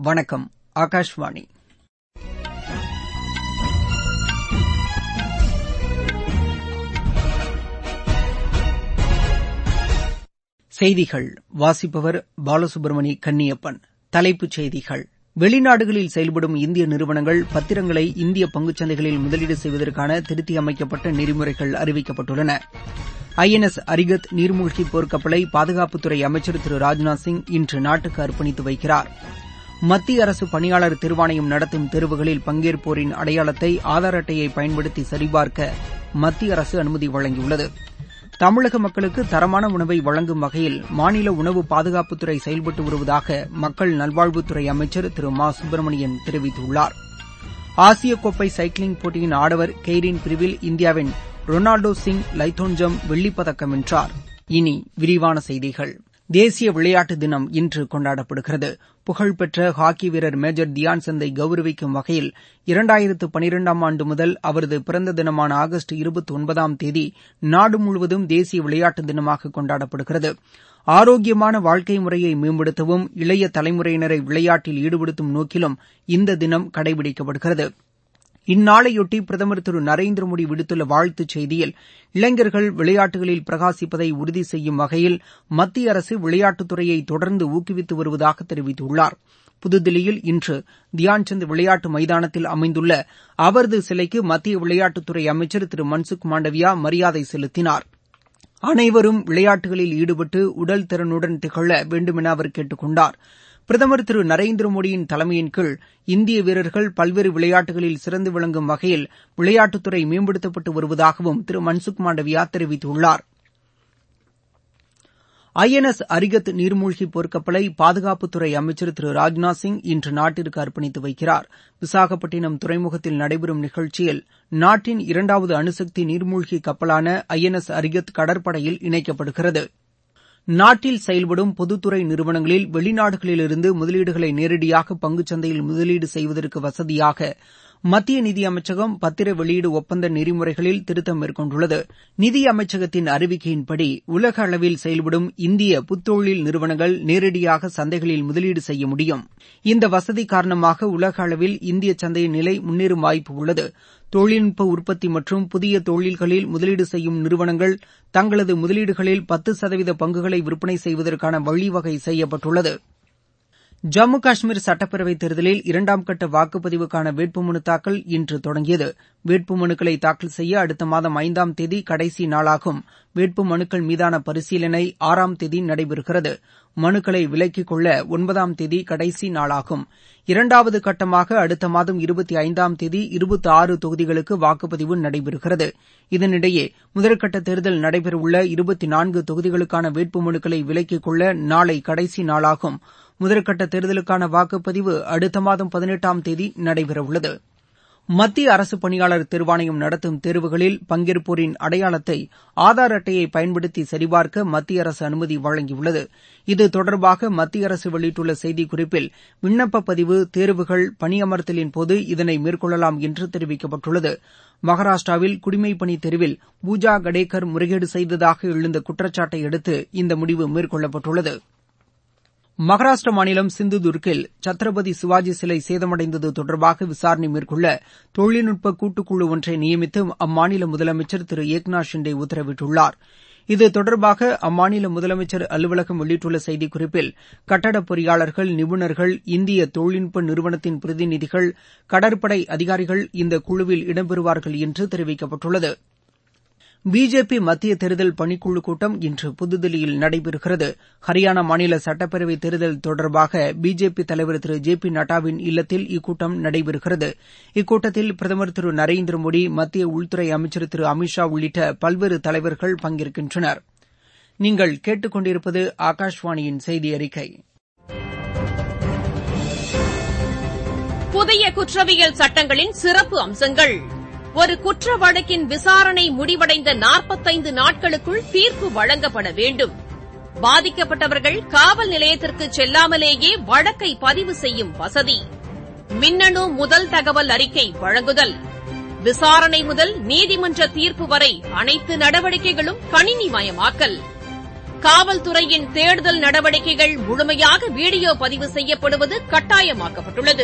வணக்கம் ஆகாஷ்வாணி செய்திகள் வாசிப்பவர் பாலசுப்ரமணி கன்னியப்பன் தலைப்புச் செய்திகள் வெளிநாடுகளில் செயல்படும் இந்திய நிறுவனங்கள் பத்திரங்களை இந்திய பங்குச்சந்தைகளில் முதலீடு செய்வதற்கான திருத்தியமைக்கப்பட்ட நெறிமுறைகள் அறிவிக்கப்பட்டுள்ளன ஐ என் எஸ் அரிகத் நீர்மூழ்கி போர்க்கப்பலை பாதுகாப்புத்துறை அமைச்சர் திரு ராஜ்நாத் சிங் இன்று நாட்டுக்கு அர்ப்பணித்து வைக்கிறார் மத்திய அரசு பணியாளர் தேர்வாணையம் நடத்தும் தேர்வுகளில் பங்கேற்போரின் அடையாளத்தை ஆதார் அட்டையை பயன்படுத்தி சரிபார்க்க மத்திய அரசு அனுமதி வழங்கியுள்ளது தமிழக மக்களுக்கு தரமான உணவை வழங்கும் வகையில் மாநில உணவு பாதுகாப்புத்துறை செயல்பட்டு வருவதாக மக்கள் நல்வாழ்வுத்துறை அமைச்சர் திரு மா சுப்பிரமணியன் தெரிவித்துள்ளார் ஆசிய கோப்பை சைக்கிளிங் போட்டியின் ஆடவர் கெய்ரின் பிரிவில் இந்தியாவின் ரொனால்டோ சிங் லைத்தோன்ஜம் வெள்ளிப்பதக்கம் வென்றார் இனி விரிவான செய்திகள் தேசிய விளையாட்டு தினம் இன்று கொண்டாடப்படுகிறது புகழ்பெற்ற ஹாக்கி வீரர் மேஜர் தியான் சந்தை கௌரவிக்கும் வகையில் இரண்டாயிரத்து பனிரெண்டாம் ஆண்டு முதல் அவரது பிறந்த தினமான ஆகஸ்ட் இருபத்தி ஒன்பதாம் தேதி நாடு முழுவதும் தேசிய விளையாட்டு தினமாக கொண்டாடப்படுகிறது ஆரோக்கியமான வாழ்க்கை முறையை மேம்படுத்தவும் இளைய தலைமுறையினரை விளையாட்டில் ஈடுபடுத்தும் நோக்கிலும் இந்த தினம் கடைபிடிக்கப்படுகிறது இந்நாளையொட்டி பிரதமர் திரு நரேந்திர மோடி விடுத்துள்ள வாழ்த்துச் செய்தியில் இளைஞர்கள் விளையாட்டுகளில் பிரகாசிப்பதை உறுதி செய்யும் வகையில் மத்திய அரசு விளையாட்டுத்துறையை தொடர்ந்து ஊக்குவித்து வருவதாக தெரிவித்துள்ளார் புதுதில்லியில் இன்று தியான்சந்த் விளையாட்டு மைதானத்தில் அமைந்துள்ள அவரது சிலைக்கு மத்திய விளையாட்டுத்துறை அமைச்சர் திரு மன்சுக் மாண்டவியா மரியாதை செலுத்தினார் அனைவரும் விளையாட்டுகளில் ஈடுபட்டு உடல் திறனுடன் திகழ வேண்டுமென அவர் கேட்டுக் கொண்டார் பிரதமர் திரு நரேந்திர மோடியின் தலைமையின் கீழ் இந்திய வீரர்கள் பல்வேறு விளையாட்டுகளில் சிறந்து விளங்கும் வகையில் விளையாட்டுத்துறை மேம்படுத்தப்பட்டு வருவதாகவும் திரு மன்சுக் மாண்டவியா தெரிவித்துள்ளார் ஐ என் எஸ் அரிகத் நீர்மூழ்கி போர்க்கப்பலை பாதுகாப்புத்துறை அமைச்சர் திரு ராஜ்நாத் சிங் இன்று நாட்டிற்கு அர்ப்பணித்து வைக்கிறார் விசாகப்பட்டினம் துறைமுகத்தில் நடைபெறும் நிகழ்ச்சியில் நாட்டின் இரண்டாவது அணுசக்தி நீர்மூழ்கி கப்பலான ஐ என் எஸ் அரிகத் கடற்படையில் இணைக்கப்படுகிறது நாட்டில் செயல்படும் பொதுத்துறை நிறுவனங்களில் வெளிநாடுகளிலிருந்து முதலீடுகளை நேரடியாக பங்குச்சந்தையில் முதலீடு செய்வதற்கு வசதியாக மத்திய நிதியமைச்சகம் பத்திர வெளியீடு ஒப்பந்த நெறிமுறைகளில் திருத்தம் மேற்கொண்டுள்ளது நிதி அமைச்சகத்தின் அறிவிக்கையின்படி உலக அளவில் செயல்படும் இந்திய புத்தொழில் நிறுவனங்கள் நேரடியாக சந்தைகளில் முதலீடு செய்ய முடியும் இந்த வசதி காரணமாக உலக அளவில் இந்திய சந்தையின் நிலை முன்னேறும் வாய்ப்பு உள்ளது தொழில்நுட்ப உற்பத்தி மற்றும் புதிய தொழில்களில் முதலீடு செய்யும் நிறுவனங்கள் தங்களது முதலீடுகளில் பத்து சதவீத பங்குகளை விற்பனை செய்வதற்கான வழிவகை செய்யப்பட்டுள்ளது ஜம்மு காஷ்மீர் சட்டப்பேரவைத் தேர்தலில் இரண்டாம் கட்ட வாக்குப்பதிவுக்கான வேட்புமனு தாக்கல் இன்று தொடங்கியது வேட்புமனுக்களை தாக்கல் செய்ய அடுத்த மாதம் ஐந்தாம் தேதி கடைசி நாளாகும் வேட்புமனுக்கள் மீதான பரிசீலனை ஆறாம் தேதி நடைபெறுகிறது மனுக்களை விலக்கிக் கொள்ள ஒன்பதாம் தேதி கடைசி நாளாகும் இரண்டாவது கட்டமாக அடுத்த மாதம் இருபத்தி ஐந்தாம் தேதி இருபத்தி ஆறு தொகுதிகளுக்கு வாக்குப்பதிவு நடைபெறுகிறது இதனிடையே முதற்கட்ட தேர்தல் நடைபெறவுள்ள இருபத்தி நான்கு தொகுதிகளுக்கான வேட்புமனுக்களை விலக்கிக் கொள்ள நாளை கடைசி நாளாகும் முதற்கட்ட தேர்தலுக்கான வாக்குப்பதிவு அடுத்த மாதம் பதினெட்டாம் தேதி நடைபெறவுள்ளது மத்திய அரசு பணியாளர் தேர்வாணையம் நடத்தும் தேர்வுகளில் பங்கேற்போரின் அடையாளத்தை ஆதார் அட்டையை பயன்படுத்தி சரிபார்க்க மத்திய அரசு அனுமதி வழங்கியுள்ளது இது தொடர்பாக மத்திய அரசு வெளியிட்டுள்ள செய்திக்குறிப்பில் விண்ணப்ப பதிவு தேர்வுகள் பணியமர்த்தலின் போது இதனை மேற்கொள்ளலாம் என்று தெரிவிக்கப்பட்டுள்ளது மகாராஷ்டிராவில் குடிமைப்பணி தேர்வில் பூஜா கடேக்கர் முறைகேடு செய்ததாக எழுந்த குற்றச்சாட்டை அடுத்து இந்த முடிவு மேற்கொள்ளப்பட்டுள்ளது மகாராஷ்டிர மாநிலம் சிந்துதுர்கில் சத்ரபதி சிவாஜி சிலை சேதமடைந்தது தொடர்பாக விசாரணை மேற்கொள்ள தொழில்நுட்ப கூட்டுக்குழு ஒன்றை நியமித்து அம்மாநில முதலமைச்சர் திரு ஏக்நாத் ஷிண்டே உத்தரவிட்டுள்ளார் இது தொடர்பாக அம்மாநில முதலமைச்சர் அலுவலகம் வெளியிட்டுள்ள செய்திக்குறிப்பில் கட்டட பொறியாளர்கள் நிபுணர்கள் இந்திய தொழில்நுட்ப நிறுவனத்தின் பிரதிநிதிகள் கடற்படை அதிகாரிகள் இந்த குழுவில் இடம்பெறுவார்கள் என்று தெரிவிக்கப்பட்டுள்ளது பிஜேபி மத்திய தேர்தல் பணிக்குழு கூட்டம் இன்று புதுதில்லியில் நடைபெறுகிறது ஹரியானா மாநில சட்டப்பேரவை தேர்தல் தொடர்பாக பிஜேபி தலைவர் திரு ஜே பி நட்டாவின் இல்லத்தில் இக்கூட்டம் நடைபெறுகிறது இக்கூட்டத்தில் பிரதமர் திரு நரேந்திர மோடி மத்திய உள்துறை அமைச்சர் திரு அமித் ஷா உள்ளிட்ட பல்வேறு தலைவர்கள் பங்கேற்கின்றனர் நீங்கள் கேட்டுக்கொண்டிருப்பது ஆகாஷ்வாணியின் செய்தி அறிக்கை புதிய குற்றவியல் சட்டங்களின் சிறப்பு அம்சங்கள் ஒரு குற்ற வழக்கின் விசாரணை முடிவடைந்த நாற்பத்தைந்து நாட்களுக்குள் தீர்ப்பு வழங்கப்பட வேண்டும் பாதிக்கப்பட்டவர்கள் காவல் நிலையத்திற்கு செல்லாமலேயே வழக்கை பதிவு செய்யும் வசதி மின்னணு முதல் தகவல் அறிக்கை வழங்குதல் விசாரணை முதல் நீதிமன்ற தீர்ப்பு வரை அனைத்து நடவடிக்கைகளும் கணினிமயமாக்கல் காவல்துறையின் தேடுதல் நடவடிக்கைகள் முழுமையாக வீடியோ பதிவு செய்யப்படுவது கட்டாயமாக்கப்பட்டுள்ளது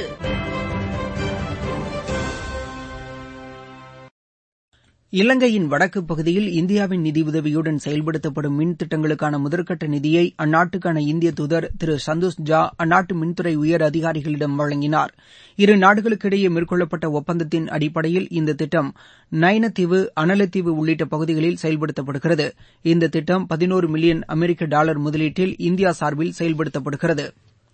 இலங்கையின் வடக்கு பகுதியில் இந்தியாவின் நிதியுதவியுடன் செயல்படுத்தப்படும் மின் திட்டங்களுக்கான முதற்கட்ட நிதியை அந்நாட்டுக்கான இந்திய தூதர் திரு சந்தோஷ் ஜா அந்நாட்டு மின்துறை உயர் அதிகாரிகளிடம் வழங்கினார் இரு நாடுகளுக்கிடையே மேற்கொள்ளப்பட்ட ஒப்பந்தத்தின் அடிப்படையில் இந்த திட்டம் நயினத்தீவு அனலத்தீவு உள்ளிட்ட பகுதிகளில் செயல்படுத்தப்படுகிறது இந்த திட்டம் பதினோரு மில்லியன் அமெரிக்க டாலர் முதலீட்டில் இந்தியா சார்பில் செயல்படுத்தப்படுகிறது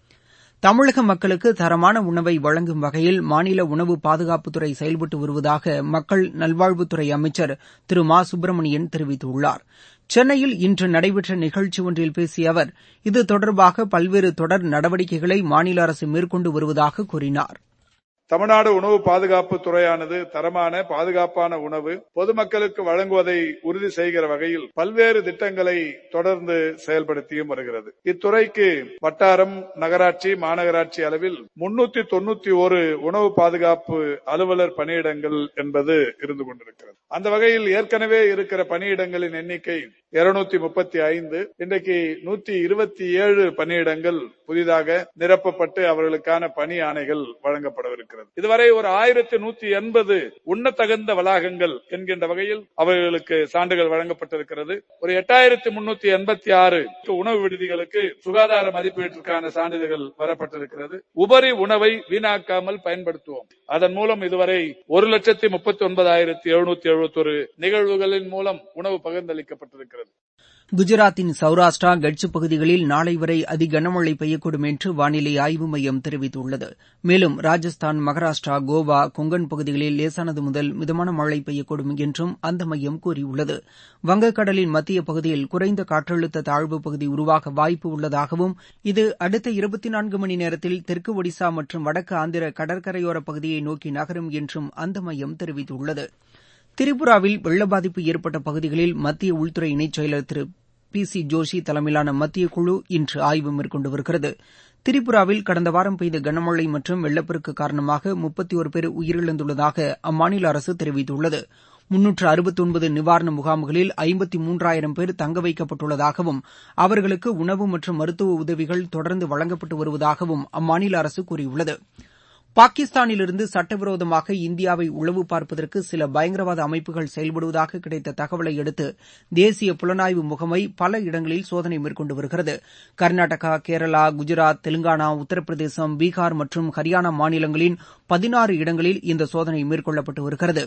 தமிழக மக்களுக்கு தரமான உணவை வழங்கும் வகையில் மாநில உணவு பாதுகாப்புத்துறை செயல்பட்டு வருவதாக மக்கள் நல்வாழ்வுத்துறை அமைச்சர் திரு மா சுப்பிரமணியன் தெரிவித்துள்ளார் சென்னையில் இன்று நடைபெற்ற நிகழ்ச்சி ஒன்றில் பேசிய அவர் இது தொடர்பாக பல்வேறு தொடர் நடவடிக்கைகளை மாநில அரசு மேற்கொண்டு வருவதாக கூறினார் தமிழ்நாடு உணவு பாதுகாப்பு துறையானது தரமான பாதுகாப்பான உணவு பொதுமக்களுக்கு வழங்குவதை உறுதி செய்கிற வகையில் பல்வேறு திட்டங்களை தொடர்ந்து செயல்படுத்தியும் வருகிறது இத்துறைக்கு வட்டாரம் நகராட்சி மாநகராட்சி அளவில் முன்னூத்தி தொண்ணூத்தி ஒரு உணவு பாதுகாப்பு அலுவலர் பணியிடங்கள் என்பது இருந்து கொண்டிருக்கிறது அந்த வகையில் ஏற்கனவே இருக்கிற பணியிடங்களின் எண்ணிக்கை இருநூத்தி முப்பத்தி ஐந்து இன்றைக்கு நூத்தி இருபத்தி ஏழு பணியிடங்கள் புதிதாக நிரப்பப்பட்டு அவர்களுக்கான பணி ஆணைகள் வழங்கப்படவிருக்கிறது இதுவரை ஒரு ஆயிரத்தி நூத்தி எண்பது உண்ணத்தகுந்த வளாகங்கள் என்கின்ற வகையில் அவர்களுக்கு சான்றுகள் வழங்கப்பட்டிருக்கிறது ஒரு எட்டாயிரத்தி முன்னூத்தி எண்பத்தி ஆறு உணவு விடுதிகளுக்கு சுகாதார மதிப்பீட்டிற்கான சான்றிதழ்கள் வரப்பட்டிருக்கிறது உபரி உணவை வீணாக்காமல் பயன்படுத்துவோம் அதன் மூலம் இதுவரை ஒரு லட்சத்தி முப்பத்தி ஒன்பதாயிரத்தி எழுநூத்தி எழுபத்தி ஒரு நிகழ்வுகளின் மூலம் உணவு பகிர்ந்தளிக்கப்பட்டிருக்கிறது குஜராத்தின் சௌராஷ்டிரா கட்ச் பகுதிகளில் நாளை வரை அதி கனமழை பெய்யக்கூடும் என்று வானிலை ஆய்வு மையம் தெரிவித்துள்ளது மேலும் ராஜஸ்தான் மகாராஷ்டிரா கோவா கொங்கன் பகுதிகளில் லேசானது முதல் மிதமான மழை பெய்யக்கூடும் என்றும் அந்த மையம் கூறியுள்ளது வங்கக்கடலின் மத்திய பகுதியில் குறைந்த காற்றழுத்த தாழ்வு பகுதி உருவாக வாய்ப்பு உள்ளதாகவும் இது அடுத்த இருபத்தி நான்கு மணி நேரத்தில் தெற்கு ஒடிசா மற்றும் வடக்கு ஆந்திர கடற்கரையோர பகுதியை நோக்கி நகரும் என்றும் அந்த மையம் தெரிவித்துள்ளது திரிபுராவில் வெள்ள பாதிப்பு ஏற்பட்ட பகுதிகளில் மத்திய உள்துறை இணைச் செயலர் திரு பி சி ஜோஷி தலைமையிலான மத்திய குழு இன்று ஆய்வு மேற்கொண்டு வருகிறது திரிபுராவில் கடந்த வாரம் பெய்த கனமழை மற்றும் வெள்ளப்பெருக்கு காரணமாக முப்பத்தி ஒரு பேர் உயிரிழந்துள்ளதாக அம்மாநில அரசு தெரிவித்துள்ளது முன்னூற்று அறுபத்தொன்பது நிவாரண முகாம்களில் ஐம்பத்தி மூன்றாயிரம் பேர் தங்க வைக்கப்பட்டுள்ளதாகவும் அவர்களுக்கு உணவு மற்றும் மருத்துவ உதவிகள் தொடர்ந்து வழங்கப்பட்டு வருவதாகவும் அம்மாநில அரசு கூறியுள்ளது பாகிஸ்தானிலிருந்து சட்டவிரோதமாக இந்தியாவை உளவு பார்ப்பதற்கு சில பயங்கரவாத அமைப்புகள் செயல்படுவதாக கிடைத்த தகவலை அடுத்து தேசிய புலனாய்வு முகமை பல இடங்களில் சோதனை மேற்கொண்டு வருகிறது கர்நாடகா கேரளா குஜராத் தெலுங்கானா உத்தரப்பிரதேசம் பீகார் மற்றும் ஹரியானா மாநிலங்களின் பதினாறு இடங்களில் இந்த சோதனை மேற்கொள்ளப்பட்டு வருகிறது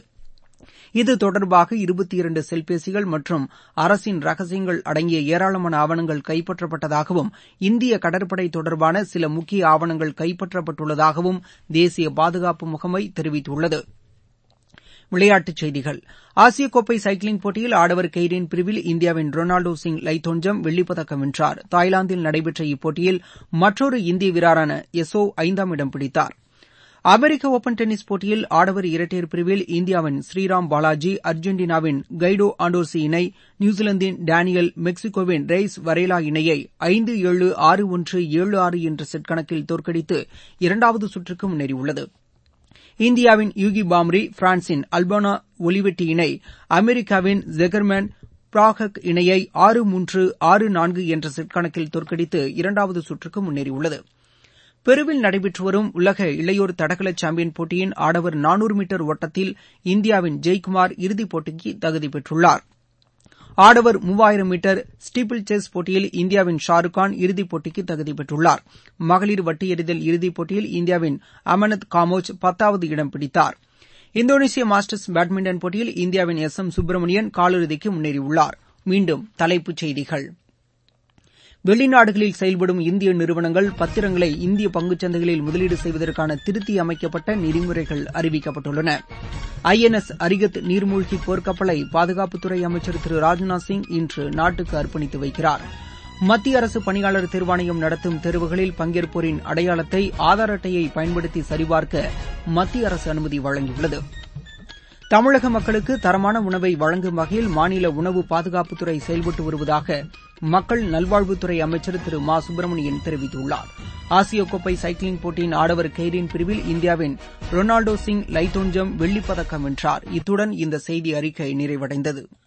இது தொடர்பாக இருபத்தி இரண்டு செல்பேசிகள் மற்றும் அரசின் ரகசியங்கள் அடங்கிய ஏராளமான ஆவணங்கள் கைப்பற்றப்பட்டதாகவும் இந்திய கடற்படை தொடர்பான சில முக்கிய ஆவணங்கள் கைப்பற்றப்பட்டுள்ளதாகவும் தேசிய பாதுகாப்பு முகமை தெரிவித்துள்ளது விளையாட்டுச் செய்திகள் ஆசிய கோப்பை சைக்கிளிங் போட்டியில் ஆடவர் கெய்ரின் பிரிவில் இந்தியாவின் ரொனால்டோ சிங் லைத்தோஞ்சம் வெள்ளிப்பதக்கம் வென்றார் தாய்லாந்தில் நடைபெற்ற இப்போட்டியில் மற்றொரு இந்திய வீரரான எசோ ஐந்தாம் இடம் பிடித்தார் அமெரிக்க ஒபன் டென்னிஸ் போட்டியில் ஆடவர் இரட்டையர் பிரிவில் இந்தியாவின் ஸ்ரீராம் பாலாஜி அர்ஜென்டினாவின் கைடோ ஆண்டோர்சி இணை நியூசிலாந்தின் டேனியல் மெக்சிகோவின் ரெய்ஸ் வரேலா இணையை ஐந்து ஏழு ஆறு ஒன்று ஏழு ஆறு என்ற செட் கணக்கில் தோற்கடித்து இரண்டாவது சுற்றுக்கு முன்னேறியுள்ளது இந்தியாவின் யூகி பாம்ரி பிரான்சின் அல்போனா ஒலிவெட்டி இணை அமெரிக்காவின் ஜெகர்மேன் பிராகக் இணையை ஆறு மூன்று ஆறு நான்கு என்ற செட் கணக்கில் தோற்கடித்து இரண்டாவது சுற்றுக்கு முன்னேறியுள்ளது பெருவில் நடைபெற்று வரும் உலக இளையோர் தடகள சாம்பியன் போட்டியின் ஆடவர் நானூறு மீட்டர் ஓட்டத்தில் இந்தியாவின் ஜெய்குமார் இறுதிப் போட்டிக்கு தகுதி பெற்றுள்ளார் ஆடவர் மூவாயிரம் மீட்டர் ஸ்டீப்பிள் செஸ் போட்டியில் இந்தியாவின் ஷாருக்கான் இறுதிப் போட்டிக்கு தகுதி பெற்றுள்ளார் மகளிர் வட்டு எறிதல் இறுதிப் போட்டியில் இந்தியாவின் அமனத் காமோஜ் பத்தாவது இடம் பிடித்தார் இந்தோனேஷிய மாஸ்டர்ஸ் பேட்மிண்டன் போட்டியில் இந்தியாவின் எஸ் எம் சுப்பிரமணியன் காலிறுதிக்கு முன்னேறியுள்ளார் மீண்டும் தலைப்புச் செய்திகள் வெளிநாடுகளில் செயல்படும் இந்திய நிறுவனங்கள் பத்திரங்களை இந்திய பங்குச்சந்தைகளில் முதலீடு செய்வதற்கான திருத்தி அமைக்கப்பட்ட நெறிமுறைகள் அறிவிக்கப்பட்டுள்ளன ஐ என் எஸ் அரிகத் நீர்மூழ்கி போர்க்கப்பலை பாதுகாப்புத்துறை அமைச்சர் திரு ராஜ்நாத் சிங் இன்று நாட்டுக்கு அர்ப்பணித்து வைக்கிறார் மத்திய அரசு பணியாளர் தேர்வாணையம் நடத்தும் தேர்வுகளில் பங்கேற்போரின் அடையாளத்தை ஆதார் அட்டையை பயன்படுத்தி சரிபார்க்க மத்திய அரசு அனுமதி வழங்கியுள்ளது தமிழக மக்களுக்கு தரமான உணவை வழங்கும் வகையில் மாநில உணவு பாதுகாப்புத்துறை செயல்பட்டு வருவதாக மக்கள் நல்வாழ்வுத்துறை அமைச்சர் திரு மா சுப்பிரமணியன் தெரிவித்துள்ளார் ஆசிய கோப்பை சைக்கிளிங் போட்டியின் ஆடவர் கெய்ரின் பிரிவில் இந்தியாவின் ரொனால்டோ சிங் லைத்தோஞ்சம் வெள்ளிப்பதக்கம் வென்றார் இத்துடன் இந்த செய்தி அறிக்கை நிறைவடைந்தது